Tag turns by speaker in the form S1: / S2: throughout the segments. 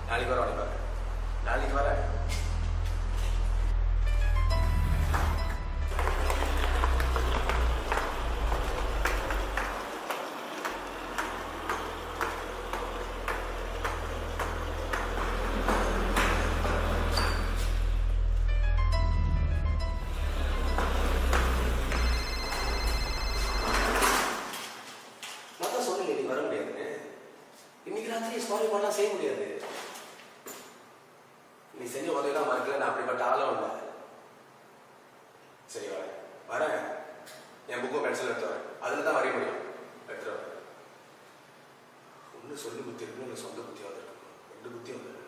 S1: நாளைக்கு வர உனக்கு வரேன் நாளைக்கு வரேன் நான் தான் சொன்னேன் நீ வர முடியாதுன்னு இன்னைக்கு ராத்திரி சாரி பண்ணலாம் செய்ய முடியாது நீ செஞ்ச உதவிலாம் மறக்கல நான் அப்படிப்பட்ட ஆளும் இல்லை சரி வரேன் வரேன் என் புக்கும் பென்சில் எடுத்து வரேன் அதில் தான் வரைய முடியும் எடுத்துட்டு வரேன் ஒன்று சொல்லி புத்தி இருக்கணும் இல்லை சொந்த புத்தியாக இருக்கணும் ரெண்டு புத்தியும் இல்லை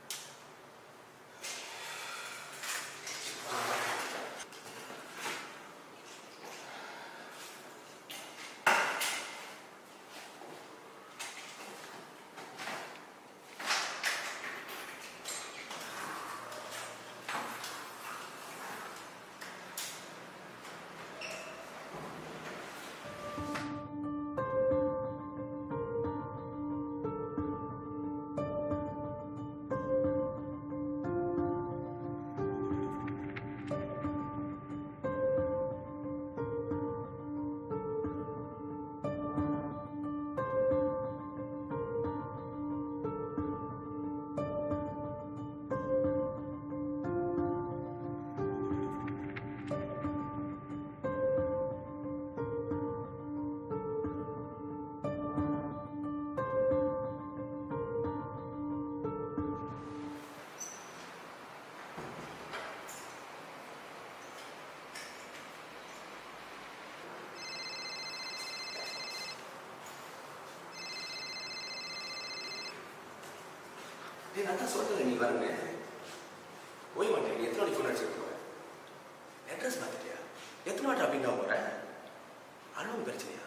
S1: டேய் நான் தான் சொல்றேன் நீ வரங்க போய் மாட்டேன் நீ எத்தனை மணிக்கு ஃபோன் அடிச்சுட்டு போற அட்ரஸ் பார்த்துட்டியா எத்தனை வாட்டி அப்படின்னா போற அழுவும் பிரச்சனையா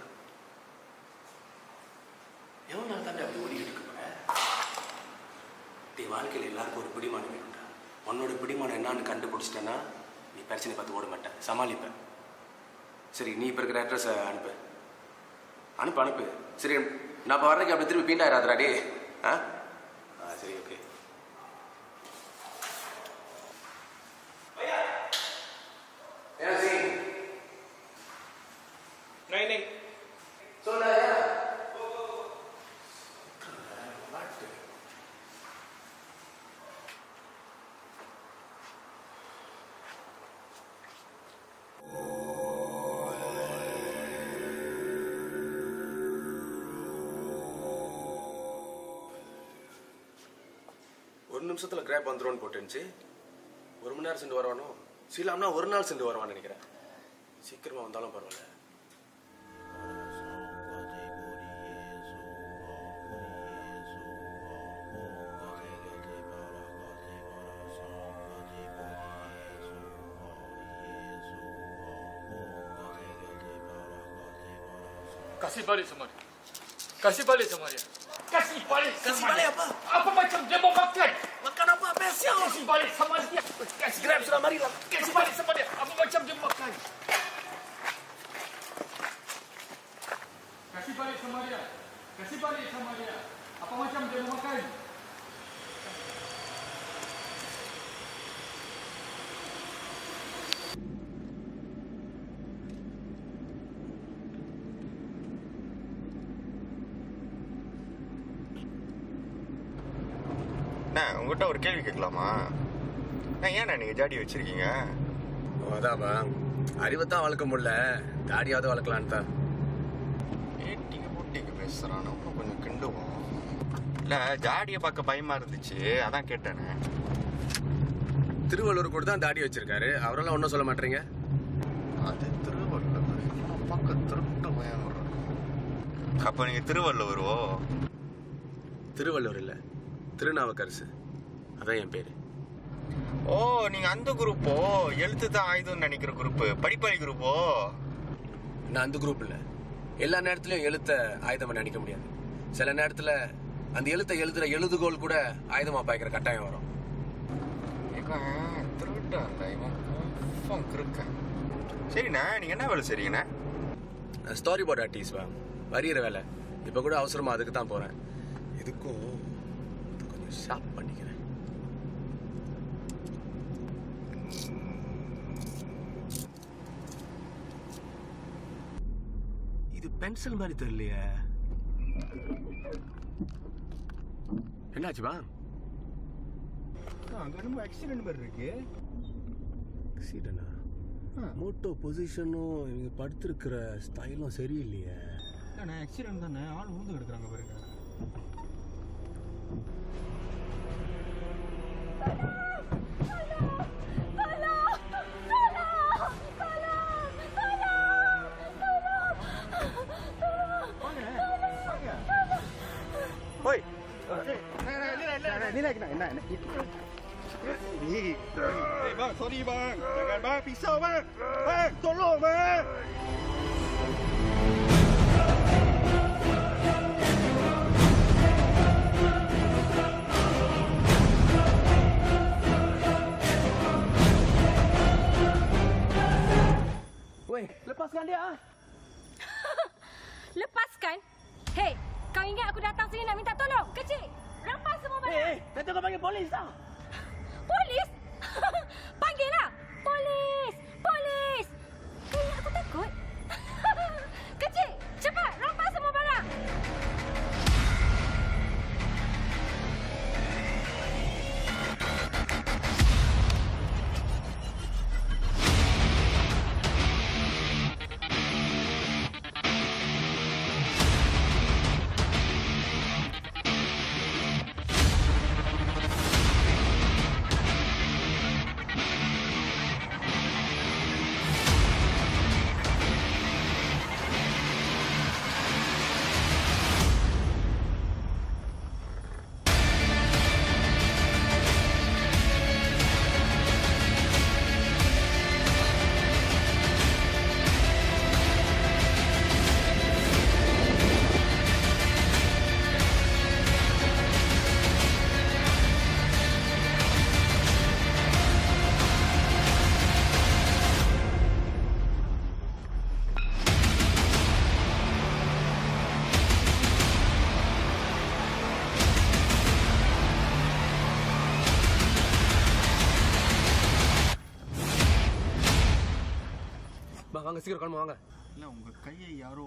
S1: எவ்வளோ நாள் தாண்டி அப்படி ஓடிக்கிட்டு இருக்க போற டேய் வாழ்க்கையில் எல்லாருக்கும் ஒரு பிடிமானம் வேணும்டா உன்னோட பிடிமானம் என்னன்னு கண்டுபிடிச்சிட்டேன்னா நீ பிரச்சனை பார்த்து ஓட மாட்டேன் சமாளிப்ப சரி நீ இப்போ இருக்கிற அட்ரஸை அனுப்பு அனுப்பு அனுப்பு சரி நான் இப்போ வர்றதுக்கு அப்படி திருப்பி பீண்டாயிராதரா டே ஆ ஆ சரி ஓகே
S2: नहीं नहीं
S1: ஒரு நிமிஷத்துல கிராப் வந்துரும்னு போட்டுருந்துச்சு ஒரு மணி நேரம் சென்று வருவானோ சீலாம்னா ஒரு நாள் சென்று வருவான்னு நினைக்கிறேன் சீக்கிரமா வந்தாலும் பரவாயில்ல
S2: Kasih balik semua dia. Kasih balik semua dia. Kasih balik Kasih balik apa? Apa macam dia mau makan? Makan apa? Spesial. Kasih balik sama dia. Kasih Grab sudah mari lah. Kasih balik sama dia. Apa macam dia mau makan? Kasih balik sama dia. Kasih balik sama dia. Apa macam dia mau makan?
S3: அண்ணா உங்ககிட்ட ஒரு கேள்வி கேட்கலாமா அண்ணா ஏண்ணா நீங்கள் ஜாடி வச்சிருக்கீங்க
S1: அதான்பா அறிவை தான் வளர்க்க முடியல தாடியாவது வளர்க்கலான்னு தான்
S3: ஏட்டிங்க போட்டிங்க பேசுகிறான் இன்னும் கொஞ்சம் கிண்டுவோம் இல்லை ஜாடியை பார்க்க பயமா இருந்துச்சு அதான் கேட்டேனே
S1: திருவள்ளூர் கூட தான் தாடி வச்சிருக்காரு அவரெல்லாம் ஒன்றும் சொல்ல மாட்டீங்க
S3: அது திருவள்ளுவர் பார்க்க திருட்டு பயம் அப்போ நீங்கள் திருவள்ளுவரோ
S1: திருவள்ளூர் இல்லை திருநாவுக்கரசு அதான் என் பேரு
S3: ஓ நீங்கள் அந்த குரூப்போ எழுத்து தான் ஆயுதம்னு நினைக்கிற குரூப்பு படிப்பாளி குரூப்போ
S1: நான் அந்த குரூப் இல்லை எல்லா நேரத்துலயும் எழுத்த ஆயுதமா நினைக்க முடியாது சில நேரத்துல அந்த எழுத்தை எழுதுற எழுதுகோல் கூட ஆயுதமா பாய்க்கிற கட்டாயம் வரும்
S3: இவன் திருட்டான்ல இவன் confirm கிறுக்கன் சரிண்ணா நீங்கள் என்ன வேலை செய்றீங்கண்ணா
S1: ஸ்டோரி போர்ட் ஆர்டிஸ்ட் வா வரியிற வேலை இப்போ கூட அவசரமா அதுக்கு தான் போறேன் இதுக்கும் இது கொஞ்சம் ஷாப் பண்ணிக்கிறேன் இது பென்சில் மாதிரி தெரியலையே என்னாச்சுப்பா
S3: அங்க நம்ம ஆக்சிடென்ட் மாதிரி இருக்கு
S1: ஆக்சிடென்டா மோட்டோ பொசிஷனும் இவங்க படுத்திருக்கிற ஸ்டைலும் சரியில்லையே
S3: நான் ஆக்சிடென்ட் தானே ஆள் ஊந்து கிடக்குறாங்க பாருங்க ஓய் என்ன என்ன Đi. Hey, bang, sorry bang. Jangan bang, pisau bang. Bang, tolong bang.
S1: Weh, lepaskan dia ah.
S4: Lepaskan? Hei, kau ingat aku datang sini nak minta tolong? Kecil, rampas semua barang.
S1: nanti kau panggil polis tau.
S4: Polis? Panggillah. Polis! Polis! Kau ingat aku takut? Kecil, cepat rampas semua barang.
S1: Bang, வாங்க சீக்கிரம் கிளம்பு வாங்க
S3: இல்ல உங்க கையை யாரோ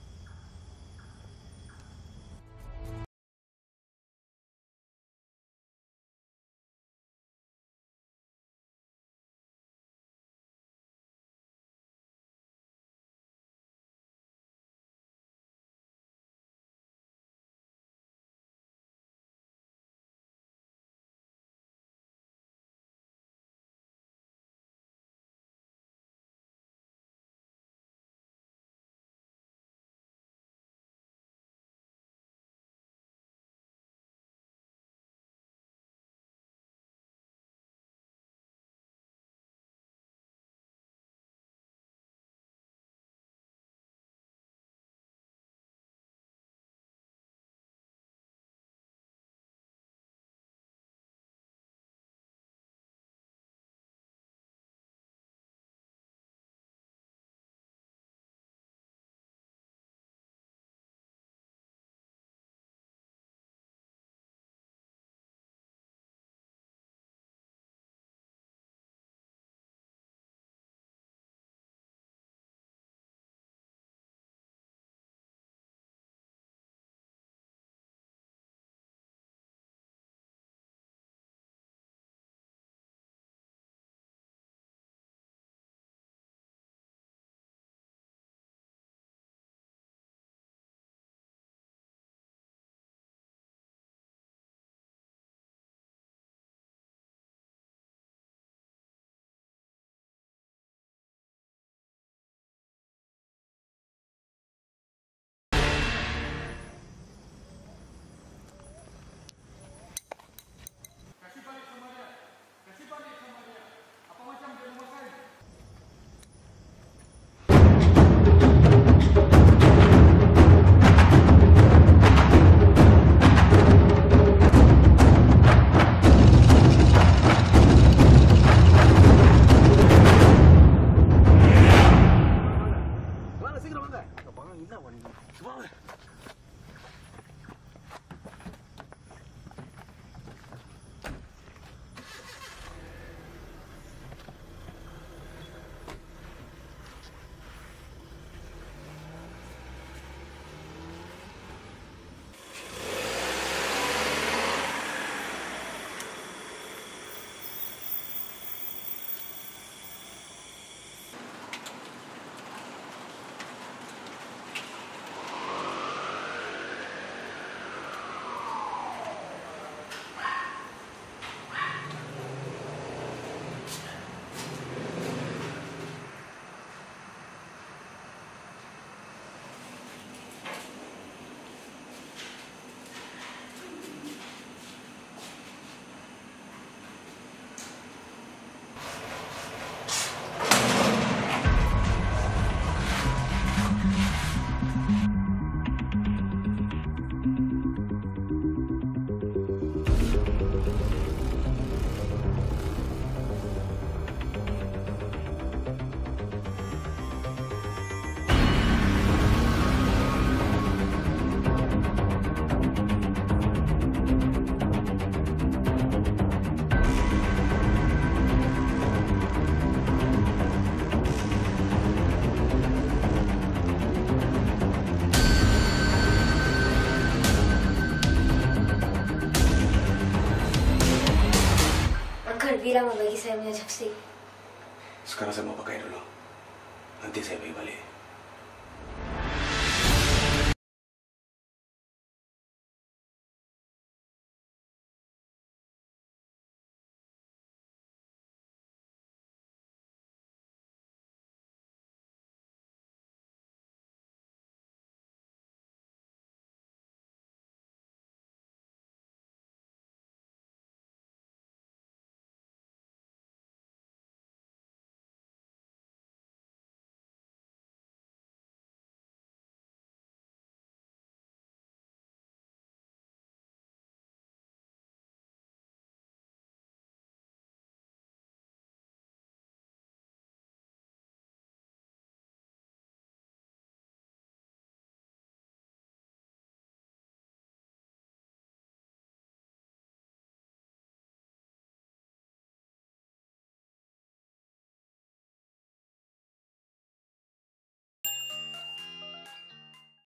S1: வாங்க சீக்கிரம் வாங்க
S3: என்ன பண்ணி
S1: வாங்க
S5: Bilang mo bagi saya punya chopstick.
S1: Sekarang saya mau pakai dulu. Nanti saya bagi balik.